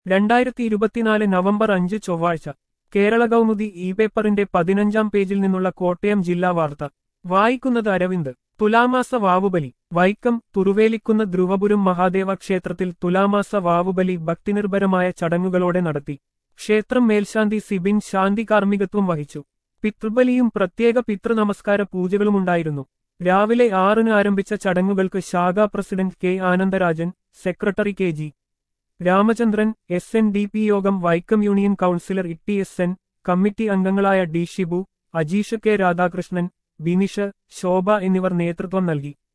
രണ്ടായിരത്തി ഇരുപത്തിനാല് നവംബർ അഞ്ച് ചൊവ്വാഴ്ച കേരള കൗമുദി ഇ പേപ്പറിന്റെ പതിനഞ്ചാം പേജിൽ നിന്നുള്ള കോട്ടയം ജില്ലാ വാർത്ത വായിക്കുന്നത് അരവിന്ദ് തുലാമാസ വാവുബലി വൈക്കം തുറുവേലിക്കുന്ന ധ്രുവപുരം മഹാദേവ ക്ഷേത്രത്തിൽ തുലാമാസ വാവുബലി ഭക്തിനിർഭരമായ ചടങ്ങുകളോടെ നടത്തി ക്ഷേത്രം മേൽശാന്തി സിബിൻ ശാന്തി കാർമ്മികത്വം വഹിച്ചു പിതൃബലിയും പ്രത്യേക പിതൃനമസ്കാര പൂജകളുമുണ്ടായിരുന്നു രാവിലെ ആറിന് ആരംഭിച്ച ചടങ്ങുകൾക്ക് ശാഖാ president K Anandarajan secretary K G Ramachandran S N D P യോഗം Vaikom union councillor Itty S N committee അംഗങ്ങളായ ഡി ഷിബു അജീഷ് കെ രാധാകൃഷ്ണൻ ബിനിഷ് ശോഭ എന്നിവർ നേതൃത്വം നൽകി